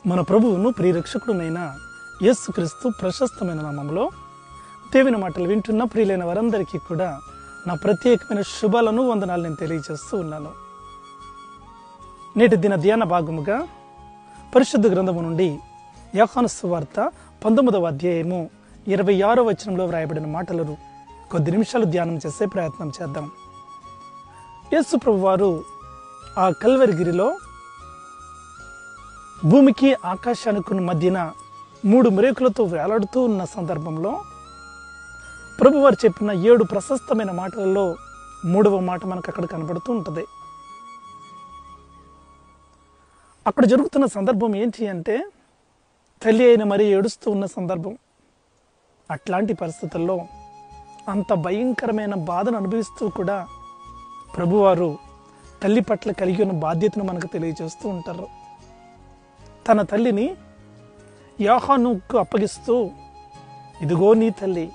మన ప్రభువును ప్రియరక్షకుడునైన యేసుక్రీస్తు ప్రశస్తమైన నామంలో దేవుని మాటలు వింటున్న ప్రియులైన వారందరికీ కూడా నా ప్రత్యేకమైన శుభాలను వందనాలు నేను తెలియజేస్తూ ఉన్నాను నేటి దిన ధ్యాన భాగముగా పరిశుద్ధ గ్రంథము నుండి యోహాను సువార్త పంతొమ్మిదవ అధ్యాయము ఇరవై ఆరో వచనంలో వ్రాయబడిన మాటలను కొద్ది నిమిషాలు ధ్యానం చేసే ప్రయత్నం చేద్దాం యేసు ప్రభు వారు ఆ కల్వరిగిరిలో భూమికి ఆకాశానికి మధ్యన మూడు మెరేకులతో వేలాడుతూ ఉన్న సందర్భంలో ప్రభువారు చెప్పిన ఏడు ప్రశస్తమైన మాటలలో మూడవ మాట మనకు అక్కడ కనబడుతూ ఉంటుంది అక్కడ జరుగుతున్న సందర్భం ఏంటి అంటే తల్లి అయిన మరీ ఏడుస్తూ ఉన్న సందర్భం అట్లాంటి పరిస్థితుల్లో అంత భయంకరమైన బాధను అనుభవిస్తూ కూడా ప్రభువారు తల్లి పట్ల కలిగి ఉన్న బాధ్యతను మనకు తెలియజేస్తూ ఉంటారు తన తల్లిని యోహానుకు అప్పగిస్తూ ఇదిగో నీ తల్లి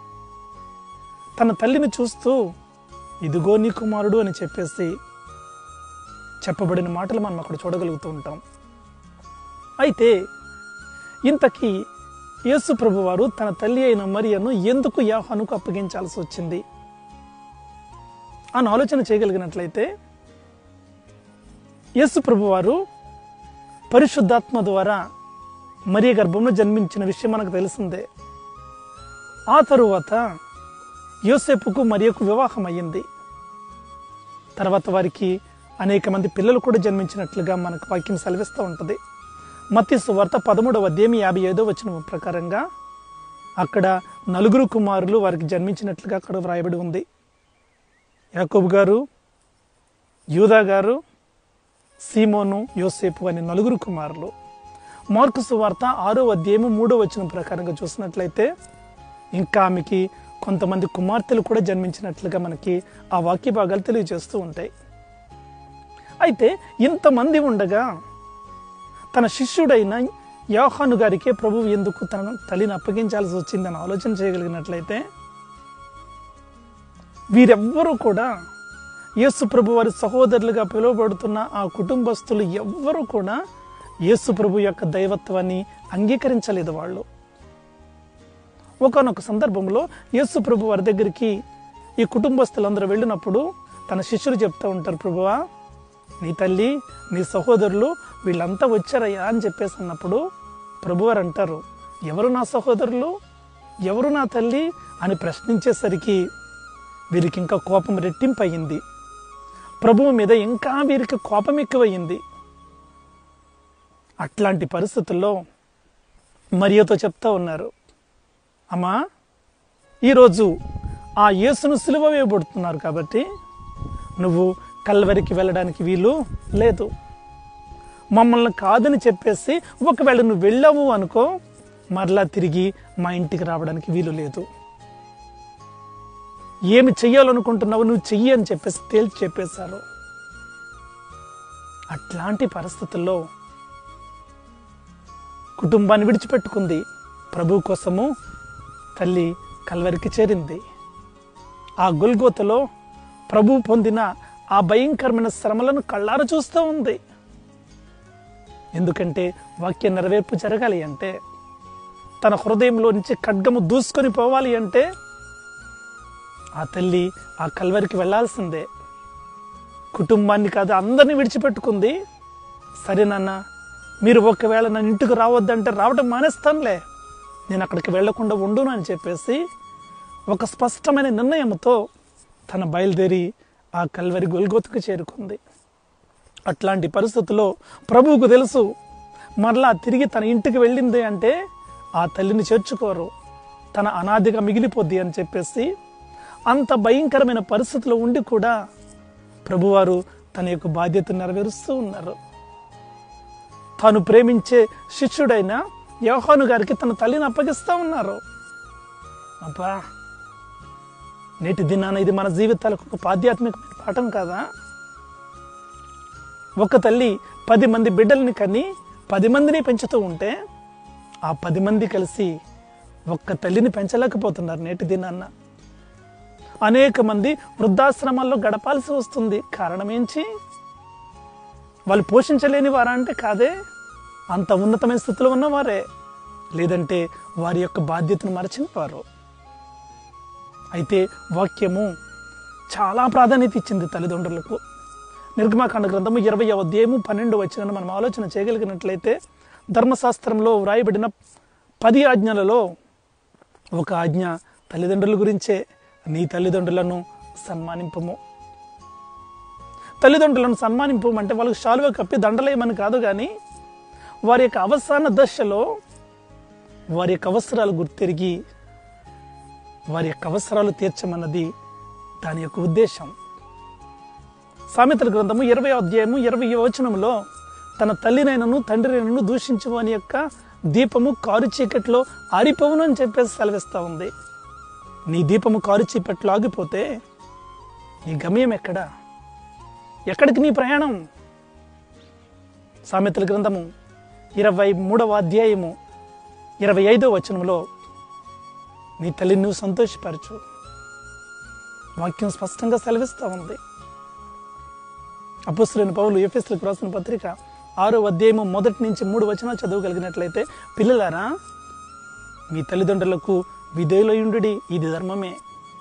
తన తల్లిని చూస్తూ ఇదిగో నీ కుమారుడు అని చెప్పేసి చెప్పబడిన మాటలు మనం అక్కడ చూడగలుగుతూ ఉంటాం అయితే ఇంతకీ యేసు ప్రభు వారు తన తల్లి అయిన మరియను ఎందుకు యాహానుకు అప్పగించాల్సి వచ్చింది అని ఆలోచన చేయగలిగినట్లయితే యేసు ప్రభు వారు పరిశుద్ధాత్మ ద్వారా మరియ గర్భంలో జన్మించిన విషయం మనకు తెలిసిందే ఆ తరువాత యోసేపుకు మరియకు వివాహం అయ్యింది తర్వాత వారికి అనేక మంది పిల్లలు కూడా జన్మించినట్లుగా మనకు వాక్యం సెలవిస్తూ ఉంటుంది మత్తి సువార్త పదమూడవ అధ్యాయం యాభై ఐదో వచ్చిన ప్రకారంగా అక్కడ నలుగురు కుమారులు వారికి జన్మించినట్లుగా అక్కడ వ్రాయబడి ఉంది యాకోబు గారు యూదా గారు సీమోను యోసేపు అనే నలుగురు కుమారులు మార్కు సువార్త ఆరో అధ్యాయము మూడో వచ్చిన ప్రకారంగా చూసినట్లయితే ఇంకా ఆమెకి కొంతమంది కుమార్తెలు కూడా జన్మించినట్లుగా మనకి ఆ వాక్య భాగాలు తెలియజేస్తూ ఉంటాయి అయితే ఇంతమంది ఉండగా తన శిష్యుడైన యోహాను గారికే ప్రభువు ఎందుకు తన తల్లిని అప్పగించాల్సి వచ్చిందని ఆలోచన చేయగలిగినట్లయితే వీరెవ్వరూ కూడా యేసు ప్రభు వారి సహోదరులుగా పిలువబడుతున్న ఆ కుటుంబస్తులు ఎవ్వరూ కూడా యేసు ప్రభు యొక్క దైవత్వాన్ని అంగీకరించలేదు వాళ్ళు ఒకనొక సందర్భంలో యేసు ప్రభు వారి దగ్గరికి ఈ కుటుంబస్తులందరూ వెళ్ళినప్పుడు తన శిష్యులు చెప్తూ ఉంటారు ప్రభువా నీ తల్లి నీ సహోదరులు వీళ్ళంతా వచ్చారయ్యా అని చెప్పేసి అన్నప్పుడు ప్రభువారు అంటారు ఎవరు నా సహోదరులు ఎవరు నా తల్లి అని ప్రశ్నించేసరికి వీరికి ఇంకా కోపం రెట్టింపు అయ్యింది ప్రభువు మీద ఇంకా వీరికి కోపం ఎక్కువయ్యింది అట్లాంటి పరిస్థితుల్లో మరియతో చెప్తా ఉన్నారు అమ్మా ఈరోజు ఆ యేసును సిలువ వేయబడుతున్నారు కాబట్టి నువ్వు కల్వరికి వెళ్ళడానికి వీలు లేదు మమ్మల్ని కాదని చెప్పేసి ఒకవేళ నువ్వు వెళ్ళావు అనుకో మరలా తిరిగి మా ఇంటికి రావడానికి వీలు లేదు ఏమి చెయ్యాలనుకుంటున్నావు నువ్వు చెయ్యి అని చెప్పేసి తేల్చి చెప్పేశారు అట్లాంటి పరిస్థితుల్లో కుటుంబాన్ని విడిచిపెట్టుకుంది ప్రభు కోసము తల్లి కల్వరికి చేరింది ఆ గొల్గోతలో ప్రభు పొందిన ఆ భయంకరమైన శ్రమలను కళ్ళార చూస్తూ ఉంది ఎందుకంటే వాక్య నెరవేర్పు జరగాలి అంటే తన హృదయంలో నుంచి ఖడ్గము దూసుకొని పోవాలి అంటే ఆ తల్లి ఆ కల్వరికి వెళ్ళాల్సిందే కుటుంబాన్ని కాదు అందరినీ విడిచిపెట్టుకుంది సరే నాన్న మీరు ఒకవేళ నన్ను ఇంటికి రావద్దంటే రావడం మానేస్తానులే నేను అక్కడికి వెళ్లకుండా ఉండును అని చెప్పేసి ఒక స్పష్టమైన నిర్ణయంతో తన బయలుదేరి ఆ కల్వరి గొల్గోతుకు చేరుకుంది అట్లాంటి పరిస్థితుల్లో ప్రభువుకు తెలుసు మరలా తిరిగి తన ఇంటికి వెళ్ళింది అంటే ఆ తల్లిని చేర్చుకోరు తన అనాదిగా మిగిలిపోద్ది అని చెప్పేసి అంత భయంకరమైన పరిస్థితిలో ఉండి కూడా ప్రభువారు తన యొక్క బాధ్యతను నెరవేరుస్తూ ఉన్నారు తాను ప్రేమించే శిష్యుడైన యోహాను గారికి తన తల్లిని అప్పగిస్తూ ఉన్నారు అబ్బా నేటి దినాన ఇది మన జీవితాలకు ఒక ఆధ్యాత్మిక పాఠం కాదా ఒక తల్లి పది మంది బిడ్డల్ని కని పది మందిని పెంచుతూ ఉంటే ఆ పది మంది కలిసి ఒక్క తల్లిని పెంచలేకపోతున్నారు నేటి దినాన్న అనేక మంది వృద్ధాశ్రమాల్లో గడపాల్సి వస్తుంది కారణం ఏంచి వాళ్ళు పోషించలేని వారా అంటే కాదే అంత ఉన్నతమైన స్థితిలో ఉన్నవారే లేదంటే వారి యొక్క బాధ్యతను మరచిన వారు అయితే వాక్యము చాలా ప్రాధాన్యత ఇచ్చింది తల్లిదండ్రులకు నిర్గమాకాండ గ్రంథము ఇరవై అధ్యాయము పన్నెండు వచ్చిన మనం ఆలోచన చేయగలిగినట్లయితే ధర్మశాస్త్రంలో వ్రాయబడిన పది ఆజ్ఞలలో ఒక ఆజ్ఞ తల్లిదండ్రుల గురించే నీ తల్లిదండ్రులను సన్మానింపము తల్లిదండ్రులను సన్మానింపు అంటే వాళ్ళకి శాలువ కప్పి దండలేయమని కాదు కానీ వారి యొక్క అవసాన దశలో వారి యొక్క అవసరాలు గుర్తెరిగి వారి యొక్క అవసరాలు తీర్చమన్నది దాని యొక్క ఉద్దేశం సామెతల గ్రంథము ఇరవై అధ్యాయము ఇరవై వచనంలో తన తల్లినైనను తండ్రినైనను దూషించు అని యొక్క దీపము కారు చీకట్లో ఆరిపోవును అని చెప్పేసి సెలవిస్తూ ఉంది నీ దీపము కారు చీకట్లో ఆగిపోతే నీ గమ్యం ఎక్కడా ఎక్కడికి నీ ప్రయాణం సామెతల గ్రంథము ఇరవై మూడవ అధ్యాయము ఇరవై ఐదో వచనంలో నీ తల్లిని నువ్వు సంతోషపరచు వాక్యం స్పష్టంగా సెలవిస్తూ ఉంది అపుస్తులైన పౌలు ఎఫ్ఎస్లకు రాసిన పత్రిక ఆరో అధ్యాయము మొదటి నుంచి మూడు వచనాలు చదవగలిగినట్లయితే పిల్లలారా మీ తల్లిదండ్రులకు విధేయులయుండు ఇది ధర్మమే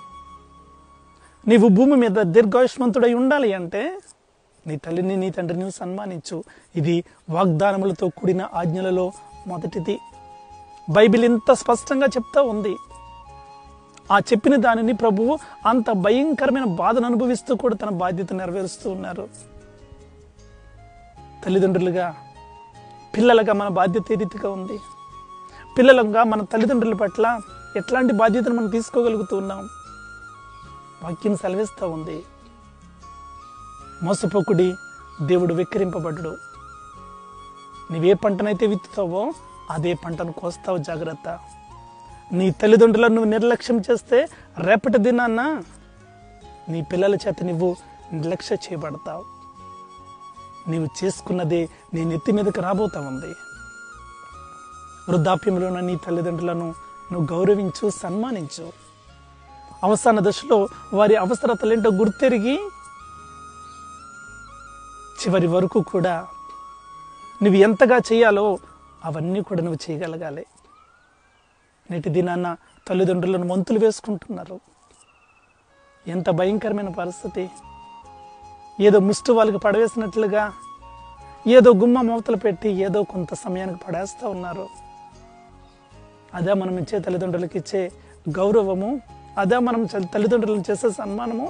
నీవు భూమి మీద దీర్ఘాయుష్మంతుడై ఉండాలి అంటే నీ తల్లిని నీ తండ్రిని సన్మానించు ఇది వాగ్దానములతో కూడిన ఆజ్ఞలలో మొదటిది బైబిల్ ఇంత స్పష్టంగా చెప్తా ఉంది ఆ చెప్పిన దానిని ప్రభువు అంత భయంకరమైన బాధను అనుభవిస్తూ కూడా తన బాధ్యత నెరవేరుస్తూ ఉన్నారు తల్లిదండ్రులుగా పిల్లలుగా మన బాధ్యత ఏ రీతిగా ఉంది పిల్లలుగా మన తల్లిదండ్రుల పట్ల ఎట్లాంటి బాధ్యతను మనం తీసుకోగలుగుతూ ఉన్నాం వాక్యం సెలవిస్తూ ఉంది మోసపోకుడి దేవుడు వెక్కిరింపబడ్డు నీవే పంటనైతే విత్తుతావో అదే పంటను కోస్తావు జాగ్రత్త నీ తల్లిదండ్రులను నువ్వు నిర్లక్ష్యం చేస్తే రేపటి దినాన్న నీ పిల్లల చేత నువ్వు నిర్లక్ష్య చేయబడతావు నీవు చేసుకున్నదే నీ నెత్తి మీదకి రాబోతా ఉంది వృద్ధాప్యంలో ఉన్న నీ తల్లిదండ్రులను నువ్వు గౌరవించు సన్మానించు అవసాన దశలో వారి అవసరతలేంటో గుర్తెరిగి చివరి వరకు కూడా నువ్వు ఎంతగా చేయాలో అవన్నీ కూడా నువ్వు చేయగలగాలి నేటి దినాన్న తల్లిదండ్రులను మంతులు వేసుకుంటున్నారు ఎంత భయంకరమైన పరిస్థితి ఏదో ముష్టి వాళ్ళకి పడవేసినట్లుగా ఏదో గుమ్మ మూతలు పెట్టి ఏదో కొంత సమయానికి పడేస్తూ ఉన్నారు అదే మనం ఇచ్చే తల్లిదండ్రులకి ఇచ్చే గౌరవము అదే మనం చ- తల్లిదండ్రులను చేసే సన్మానము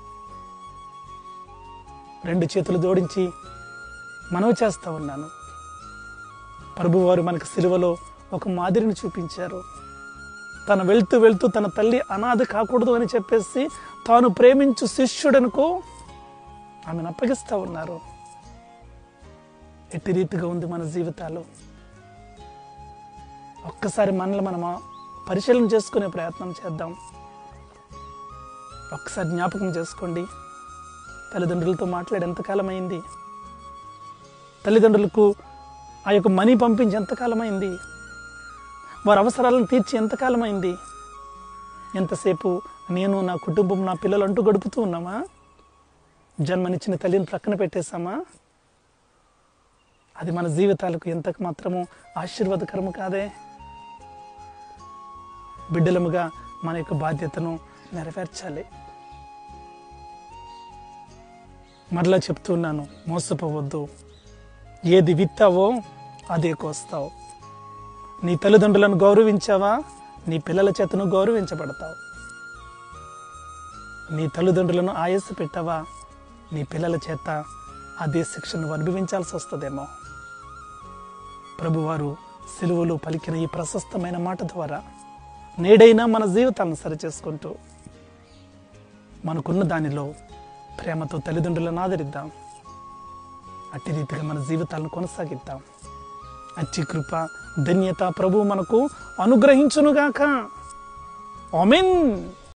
రెండు చేతులు జోడించి మనవి చేస్తూ ఉన్నాను ప్రభువారు మనకు సిలువలో ఒక మాదిరిని చూపించారు తను వెళ్తూ వెళ్తూ తన తల్లి అనాథ కాకూడదు అని చెప్పేసి తాను ప్రేమించు శిష్యుడనుకో ఆమెను అప్పగిస్తూ ఉన్నారు ఎట్టి రీతిగా ఉంది మన జీవితాలు ఒక్కసారి మనల్ని మనం పరిశీలన చేసుకునే ప్రయత్నం చేద్దాం ఒక్కసారి జ్ఞాపకం చేసుకోండి తల్లిదండ్రులతో మాట్లాడి ఎంతకాలం అయింది తల్లిదండ్రులకు ఆ యొక్క మనీ పంపించి ఎంతకాలం అయింది వారి అవసరాలను తీర్చి ఎంతకాలం అయింది ఎంతసేపు నేను నా కుటుంబం నా పిల్లలు అంటూ గడుపుతూ ఉన్నామా జన్మనిచ్చిన తల్లిని ప్రక్కన పెట్టేశామా అది మన జీవితాలకు ఎంతకు మాత్రము ఆశీర్వాదకరము కాదే బిడ్డలముగా మన యొక్క బాధ్యతను నెరవేర్చాలి మరలా చెప్తున్నాను మోసపోవద్దు ఏది విత్తావో అదే కోస్తావు నీ తల్లిదండ్రులను గౌరవించావా నీ పిల్లల చేతను గౌరవించబడతావు నీ తల్లిదండ్రులను ఆయాస పెట్టావా నీ పిల్లల చేత అదే శిక్షను అనుభవించాల్సి వస్తుందేమో ప్రభువారు సెలువులో పలికిన ఈ ప్రశస్తమైన మాట ద్వారా నేడైనా మన జీవితాలను సరిచేసుకుంటూ మనకున్న దానిలో ప్రేమతో తల్లిదండ్రులను ఆదరిద్దాం అట్టి రీతిగా మన జీవితాలను కొనసాగిద్దాం అచ్చి కృప ధన్యత ప్రభు మనకు అనుగ్రహించునుగాక ఆమెన్